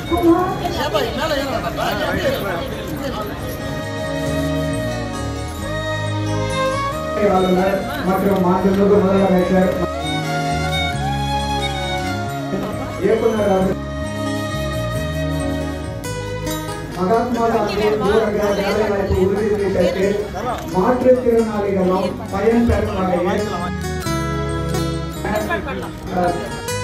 ஆளுநர் மற்றும் மாண்புமிகு முதலமைச்சர் இயக்குனர் அவர்கள் மகாத்மா காந்தி ஊரக வேலைவாய்ப்பு உறுதி திட்டத்தில் மாற்றுத்திறனாளிகளும் பயன் பெறும் வகையில் அஹ்,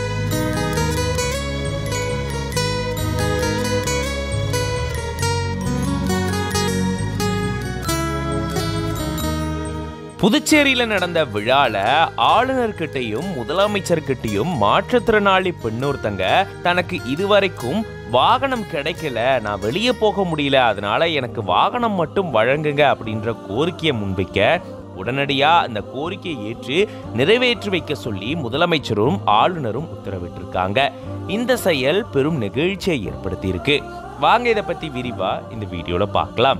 புதுச்சேரியில நடந்த விழால ஆளுநர்கிட்டையும் முதலமைச்சர்கிட்டையும் மாற்றுத்திறனாளி பெண்ணொருத்தங்க தனக்கு இதுவரைக்கும் வாகனம் கிடைக்கல நான் வெளியே போக முடியல அதனால எனக்கு வாகனம் மட்டும் வழங்குங்க அப்படின்ற கோரிக்கையை முன்வைக்க உடனடியா அந்த கோரிக்கையை ஏற்று நிறைவேற்றி வைக்க சொல்லி முதலமைச்சரும் ஆளுநரும் உத்தரவிட்டிருக்காங்க இந்த செயல் பெரும் நெகிழ்ச்சியை ஏற்படுத்தியிருக்கு வாங்க இதை பத்தி விரிவா இந்த வீடியோல பார்க்கலாம்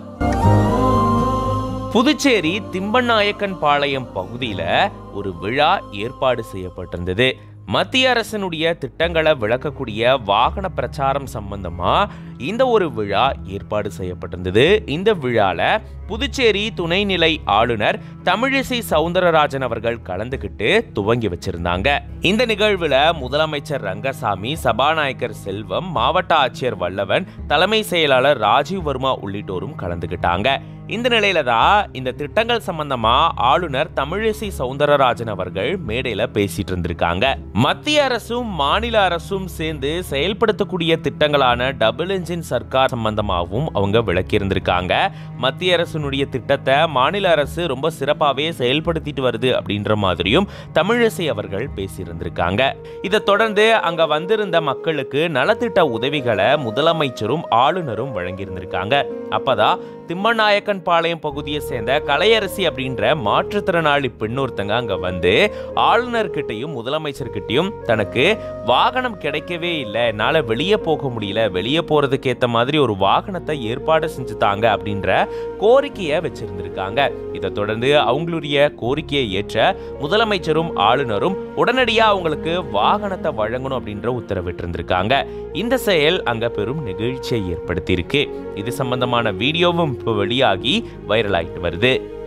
புதுச்சேரி திம்பநாயக்கன் பாளையம் பகுதியில் ஒரு விழா ஏற்பாடு செய்யப்பட்டிருந்தது மத்திய அரசினுடைய திட்டங்களை விளக்கக்கூடிய வாகன பிரச்சாரம் சம்பந்தமா இந்த ஒரு விழா ஏற்பாடு செய்யப்பட்டிருந்தது இந்த விழால புதுச்சேரி துணைநிலை ஆளுநர் தமிழிசை சவுந்தரராஜன் அவர்கள் கலந்துக்கிட்டு துவங்கி வச்சிருந்தாங்க இந்த நிகழ்வுல முதலமைச்சர் ரங்கசாமி சபாநாயகர் செல்வம் மாவட்ட ஆட்சியர் வல்லவன் தலைமை செயலாளர் ராஜீவ் வர்மா உள்ளிட்டோரும் கலந்துக்கிட்டாங்க இந்த நிலையில தான் இந்த திட்டங்கள் சம்பந்தமா ஆளுநர் தமிழிசை சவுந்தரராஜன் அவர்கள் மேடையில பேசிட்டு இருந்திருக்காங்க மத்திய அரசும் மாநில அரசும் சேர்ந்து செயல்படுத்தக்கூடிய திட்டங்களான டபுள் என்ஜின் சர்க்கார் சம்பந்தமாகவும் அவங்க விளக்கி இருந்திருக்காங்க மத்திய அரசினுடைய திட்டத்தை மாநில அரசு ரொம்ப சிறப்பாகவே செயல்படுத்திட்டு வருது அப்படின்ற மாதிரியும் தமிழிசை அவர்கள் பேசியிருந்திருக்காங்க இதை தொடர்ந்து அங்க வந்திருந்த மக்களுக்கு நலத்திட்ட உதவிகளை முதலமைச்சரும் ஆளுநரும் வழங்கியிருந்திருக்காங்க அப்பதான் திம்மநாயக்கன் பாளையம் பகுதியை சேர்ந்த கலையரசி அப்படின்ற மாற்றுத்திறனாளி பெண்ணொருத்தங்க அங்க வந்து ஆளுநர்கிட்டையும் முதலமைச்சர்கிட்டையும் தனக்கு வாகனம் கிடைக்கவே இல்லை என்னால வெளியே போக முடியல வெளியே போறதுக்கு ஏத்த மாதிரி ஒரு வாகனத்தை ஏற்பாடு செஞ்சு தாங்க அப்படின்ற கோரிக்கையை வச்சிருந்திருக்காங்க இதை தொடர்ந்து அவங்களுடைய கோரிக்கையை ஏற்ற முதலமைச்சரும் ஆளுநரும் உடனடியா அவங்களுக்கு வாகனத்தை வழங்கணும் அப்படின்ற உத்தரவிட்டிருந்திருக்காங்க இந்த செயல் அங்க பெரும் நெகிழ்ச்சியை ஏற்படுத்தியிருக்கு இது சம்பந்தமான வீடியோவும் இப்போ வெளியாகி வைரல் ஆயிட்டு வருது